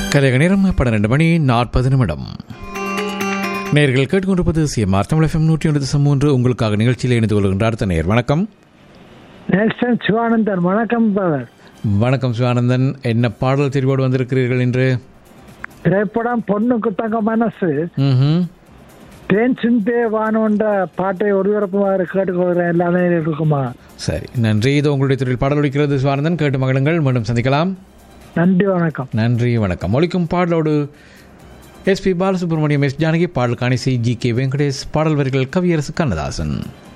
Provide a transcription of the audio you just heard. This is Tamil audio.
கலைக நேரம் பன்னிரண்டு மணி நாற்பது நிமிடம் நேர்கள் கேட்டுக்கொண்டிருப்பது சிஎம்ஆர் தமிழ் எஃப்எம் நூற்றி ஒன்று தசம் மூன்று உங்களுக்காக நிகழ்ச்சியில் இணைந்து கொள்கின்ற அடுத்த நேர் வணக்கம் நேல்சன் சிவானந்தன் வணக்கம் பிரதர் வணக்கம் சிவானந்தன் என்ன பாடல் தெரிவோடு வந்திருக்கிறீர்கள் என்று திரைப்படம் பொண்ணுக்கு தங்க மனசு ம்ஹும். தேன் சிந்தே வானோன்ற பாட்டை ஒருவரப்புமாறு கேட்டுக்கொள்கிறேன் எல்லாமே இருக்குமா சரி நன்றி இது உங்களுடைய துறையில் பாடல் ஒலிக்கிறது சிவானந்தன் கேட்டு மகளுங்கள் மீண்டும் சந்திக்கலாம் நன்றி வணக்கம் நன்றி வணக்கம் ஒலிக்கும் பாடலோடு எஸ்பி பாலசுப்ரமணியம் எஸ் ஜானகி பாடல் காணிசி ஜி கே வெங்கடேஷ் பாடல் வரிகள் கவியரசு கண்ணதாசன்